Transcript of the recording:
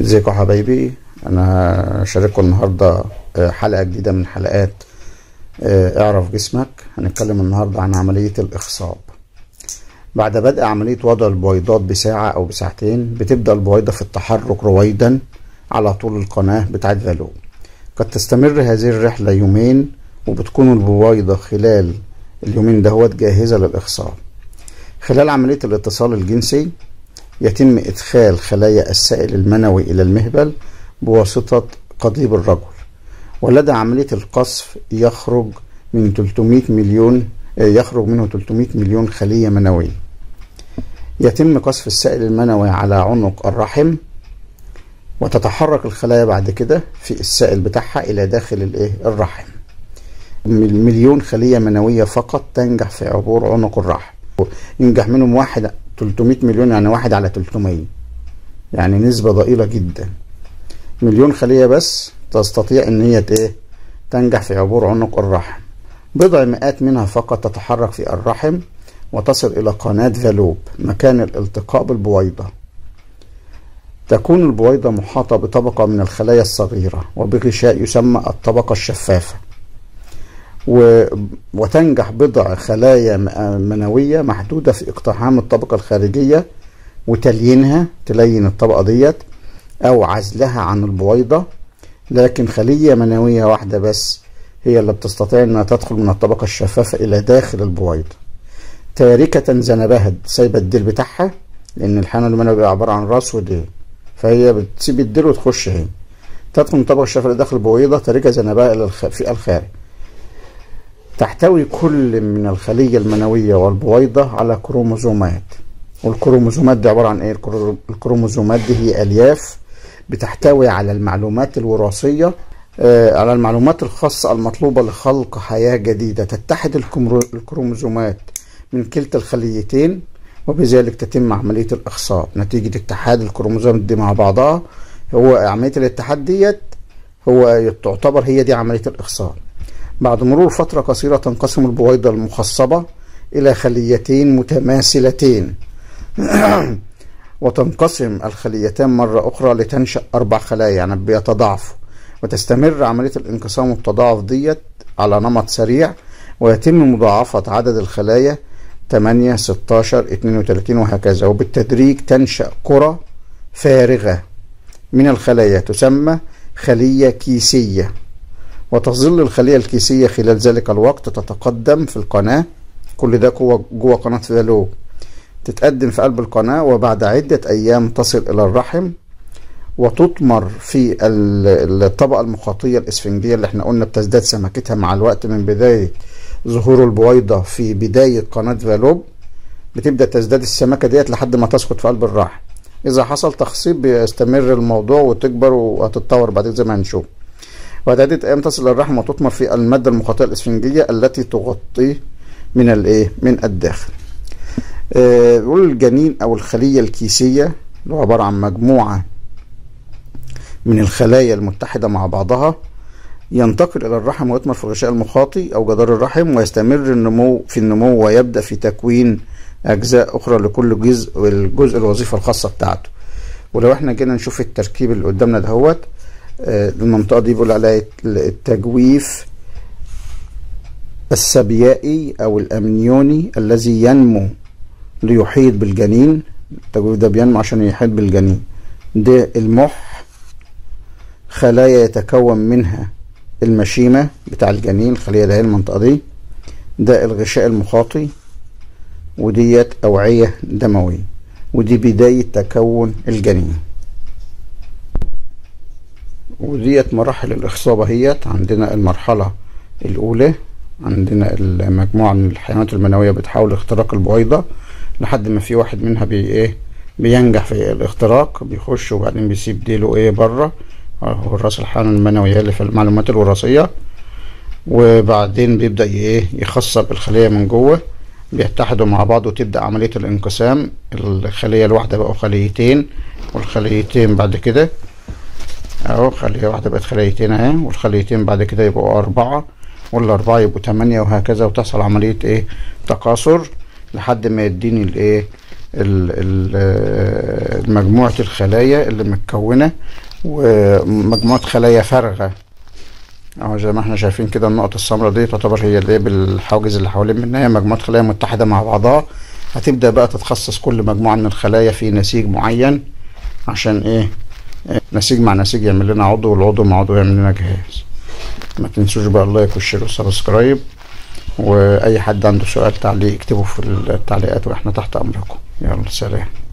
ازيكم يا حبايبي انا شارككم النهارده آه، حلقه جديده من حلقات آه، اعرف جسمك هنتكلم النهارده عن عمليه الاخصاب بعد بدء عمليه وضع البويضات بساعه او بساعتين بتبدا البويضه في التحرك رويدا على طول القناه بتاعت فالو قد تستمر هذه الرحله يومين وبتكون البويضه خلال اليومين دهوت جاهزه للاخصاب خلال عمليه الاتصال الجنسي يتم إدخال خلايا السائل المنوي إلى المهبل بواسطة قضيب الرجل ولدى عملية القصف يخرج من 300 مليون يخرج منه 300 مليون خلية منوية يتم قصف السائل المنوي على عنق الرحم وتتحرك الخلايا بعد كده في السائل بتاعها إلى داخل الإيه الرحم مليون خلية منوية فقط تنجح في عبور عنق الرحم ينجح منهم واحد 300 مليون يعني واحد على 300 يعني نسبة ضئيلة جدا مليون خلية بس تستطيع ان هي ايه تنجح في عبور عنق الرحم بضع مئات منها فقط تتحرك في الرحم وتصل الى قناة فالوب مكان الالتقاء بالبويضة تكون البويضة محاطة بطبقة من الخلايا الصغيرة وبغشاء يسمى الطبقة الشفافة و... وتنجح بضع خلايا منوية محدودة في اقتحام الطبقة الخارجية وتليينها تلين الطبقة ديت أو عزلها عن البويضة لكن خلية منوية واحدة بس هي اللي بتستطيع أنها تدخل من الطبقة الشفافة إلى داخل البويضة تاركة ذنبها سايبة الديل بتاعها لأن الحمل المنوي بيبقى عبارة عن راس وديل فهي بتسيب الديل وتخش هنا تدخل من الطبقة الشفافة لداخل البويضة تاركة ذنبها إلى الخ... في الخارج تحتوي كل من الخلية المنوية والبويضة على كروموزومات والكروموزومات دي عبارة عن ايه الكروموزومات دي هي الياف بتحتوي على المعلومات الوراثية آه على المعلومات الخاصة المطلوبة لخلق حياة جديدة تتحد الكروموزومات من كلتا الخليتين وبذلك تتم عملية الإخصاب نتيجة اتحاد الكروموزومات دي مع بعضها هو عملية الاتحاد ديت هو تعتبر هي دي عملية الإخصاب بعد مرور فترة قصيرة تنقسم البويضة المخصبة إلى خليتين متماثلتين وتنقسم الخليتان مرة أخرى لتنشأ أربع خلايا يعني بيتضاعفوا وتستمر عملية الانقسام والتضاعف ديت على نمط سريع ويتم مضاعفة عدد الخلايا 8 16 32 وهكذا وبالتدريج تنشأ كرة فارغة من الخلايا تسمى خلية كيسية وتظل الخلية الكيسية خلال ذلك الوقت تتقدم في القناة كل ده جوه جوه قناة فالو تتقدم في قلب القناة وبعد عدة أيام تصل إلى الرحم وتطمر في الطبقة المخاطية الإسفنجية اللي احنا قلنا بتزداد سمكتها مع الوقت من بداية ظهور البويضة في بداية قناة فالوب بتبدأ تزداد السمكة ديت لحد ما تسقط في قلب الرحم إذا حصل تخصيب بيستمر الموضوع وتكبر وهتتطور بعدين زي ما هنشوف بعد عدة أيام تصل الرحم وتطمر في المادة المخاطية الإسفنجية التي تغطيه من الإيه؟ من الداخل. آه بيقول الجنين أو الخلية الكيسية اللي هو عبارة عن مجموعة من الخلايا المتحدة مع بعضها ينتقل إلى الرحم ويطمر في الغشاء المخاطي أو جدار الرحم ويستمر النمو في النمو ويبدأ في تكوين أجزاء أخرى لكل جزء والجزء الوظيفة الخاصة بتاعته. ولو احنا جينا نشوف التركيب اللي قدامنا دهوت المنطقة دي بيقول عليها التجويف السبيائي أو الأمنيوني الذي ينمو ليحيط بالجنين التجويف ده بينمو عشان يحيط بالجنين ده المح خلايا يتكون منها المشيمة بتاع الجنين الخلية ده هي المنطقة دي ده الغشاء المخاطي وديت أوعية دموية ودي بداية تكون الجنين وديت مراحل الإخصابة هيت عندنا المرحلة الأولى عندنا المجموعة من الحيوانات المنوية بتحاول اختراق البويضة لحد ما في واحد منها بي ايه بينجح في الاختراق بيخش وبعدين بيسيب ديله ايه بره هو الراس الحيوان المنوي اللي في المعلومات الوراثية وبعدين بيبدأ ايه يخصب الخلية من جوه بيتحدوا مع بعض وتبدأ عملية الانقسام الخلية الواحدة بقوا خليتين والخليتين بعد كده اهو خلية واحدة بقت خليتين اهي والخليتين بعد كده يبقوا أربعة والأربعة يبقوا تمانية وهكذا وتحصل عملية ايه تكاثر لحد ما يديني الايه ال- ال- آه، مجموعة الخلايا اللي متكونة ومجموعة خلايا فارغة اهو زي ما احنا شايفين كده النقط السمراء دي تعتبر هي اللي هي بالحواجز اللي حوالين منها هي مجموعة خلايا متحدة مع بعضها هتبدأ بقى تتخصص كل مجموعة من الخلايا في نسيج معين عشان ايه إيه، نسيج مع نسيج يعمل لنا عضو والعضو مع عضو يعمل لنا جهاز ما تنسوش بقى اللايك والشير والسبسكرايب واي حد عنده سؤال تعليق اكتبه في التعليقات واحنا تحت امركم يلا سلام